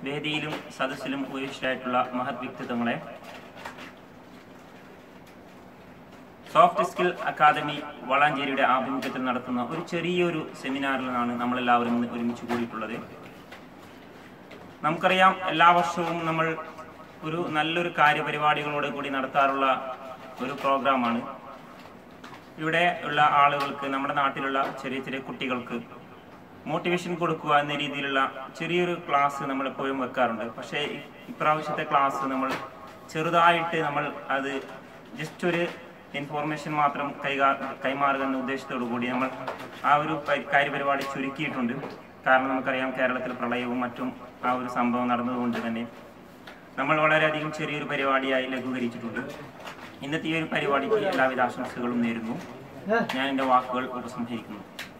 വേദിയിലും സദസ്സിലും ഉപേക്ഷിച്ചായിട്ടുള്ള മഹത് വ്യക്തിത്വങ്ങളെ സോഫ്റ്റ് സ്കിൽ അക്കാദമി വളാഞ്ചേരിയുടെ ആഭിമുഖ്യത്തിൽ നടത്തുന്ന ഒരു ചെറിയൊരു സെമിനാറിലാണ് നമ്മളെല്ലാവരും ഇന്ന് ഒരുമിച്ച് കൂടിയിട്ടുള്ളത് നമുക്കറിയാം എല്ലാ വർഷവും നമ്മൾ ഒരു നല്ലൊരു കാര്യപരിപാടികളോട് കൂടി നടത്താറുള്ള ഒരു പ്രോഗ്രാമാണ് ഇവിടെ ഉള്ള ആളുകൾക്ക് നമ്മുടെ നാട്ടിലുള്ള ചെറിയ ചെറിയ കുട്ടികൾക്ക് മോട്ടിവേഷൻ കൊടുക്കുക എന്ന രീതിയിലുള്ള ചെറിയൊരു ക്ലാസ് നമ്മൾ എപ്പോഴും വെക്കാറുണ്ട് പക്ഷേ ഇ- ഇപ്രാവശ്യത്തെ ക്ലാസ് നമ്മൾ ചെറുതായിട്ട് നമ്മൾ അത് ജസ്റ്റ് ഒരു ഇൻഫോർമേഷൻ മാത്രം കൈകാ കൈമാറുക എന്ന ഉദ്ദേശത്തോടു കൂടി നമ്മൾ ആ ഒരു പരി- കാര്യപരിപാടി ചുരുക്കിയിട്ടുണ്ട് കാരണം നമുക്കറിയാം കേരളത്തിൽ പ്രളയവും മറ്റും ആ ഒരു സംഭവം നടന്നതുകൊണ്ട് തന്നെ നമ്മൾ വളരെയധികം ചെറിയൊരു പരിപാടിയായി ലഘൂകരിച്ചിട്ടുണ്ട് ഇന്നത്തെ ഈ ഒരു പരിപാടിക്ക് എല്ലാവിധ ആശംസകളും നേരുന്നു ഞാൻ എൻ്റെ വാക്കുകൾ ഉപസംഹരിക്കുന്നു